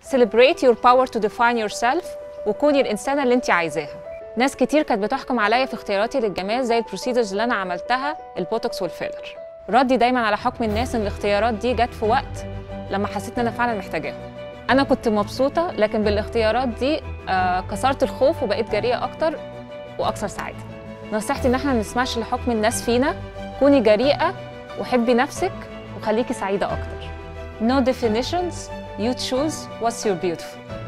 celebrate your power to define yourself وكوني الإنسانة اللي أنت عايزاها ناس كتير كانت بتحكم عليا في اختياراتي للجمال زي البروسيدرز اللي أنا عملتها البوتوكس والفيلر ردي دايما على حكم الناس ان الاختيارات دي جت في وقت لما حسيت ان انا فعلا محتاجاها انا كنت مبسوطه لكن بالاختيارات دي آه كسرت الخوف وبقيت جريئه اكتر واكثر سعاده نصيحتي ان احنا ما نسمعش لحكم الناس فينا كوني جريئه وحبي نفسك وخليكي سعيده اكتر No definitions you choose what's your beautiful